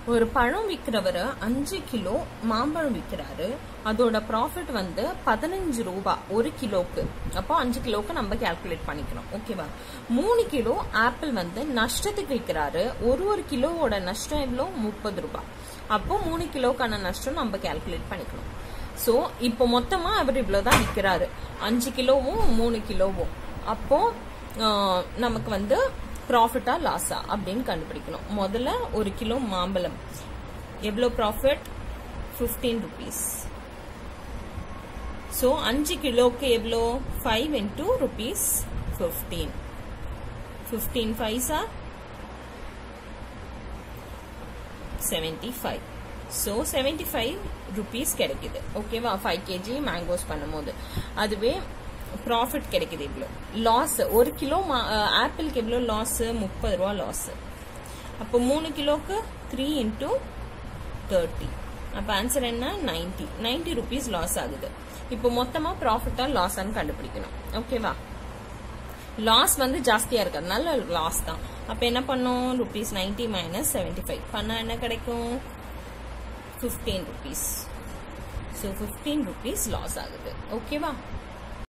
ஒரு பழம் விற்கிறவர் அஞ்சு கிலோ மாம்பழம் விற்கிறாரு அதோட ப்ராஃபிட் வந்து பதினஞ்சு ரூபாய் ஒரு கிலோக்கு அப்போ அஞ்சு கிலோக்கு நம்ம கால்குலேட் பண்ணிக்கணும் ஓகேவா மூணு கிலோ ஆப்பிள் வந்து நஷ்டத்துக்கு விற்கிறாரு ஒரு ஒரு கிலோவோட நஷ்டம் எவ்வளோ முப்பது ரூபாய் அப்போ மூணு கிலோக்கான நஷ்டம் நம்ம கால்குலேட் பண்ணிக்கணும் ஸோ இப்போ மொத்தமா அவர் இவ்வளவுதான் விற்கிறாரு அஞ்சு கிலோவும் மூணு கிலோவும் அப்போ ஆஹ், நமக்கு வந்து ப்ராஃபிட்டா லாஸா அப்படின்னு கண்டுபிடிக்கணும் முதல்ல ஒரு கிலோ மாம்பழம் எவ்வளோ ப்ராஃபிட் ஃபிஃப்டீன் ருபீஸ் ஸோ அஞ்சு கிலோக்கு எவ்வளோ five into rupees fifteen fifteen ஃபைவ்ஸா seventy five so seventy five rupees கிடைக்குது ஓகேவா ஃபைவ் கேஜி மேங்கோஸ் பண்ணும்போது அதுவே ப்ராஃபிட் கிடைக்குது இவ்வளோ லாஸ் ஒரு கிலோ ஆப்பிளுக்கு எவ்வளோ லாஸ் முப்பது ரூபா லாஸ் அப்போ மூணு கிலோக்கு த்ரீ இன்டூ தேர்ட்டி அப்போ ஆன்சர் என்ன நைன்டி நைன்டி ருபீஸ் லாஸ் ஆகுது இப்போ மொத்தமாக ப்ராஃபிட்டா லாஸான்னு கண்டுபிடிக்கணும் ஓகேவா லாஸ் வந்து ஜாஸ்தியா இருக்கிறதுனால லாஸ் தான் அப்ப என்ன பண்ணும் rupees ninety minus seventy five பண்ணா என்ன கிடைக்கும் fifteen rupees so fifteen rupees loss ஆகுது ஓகேவா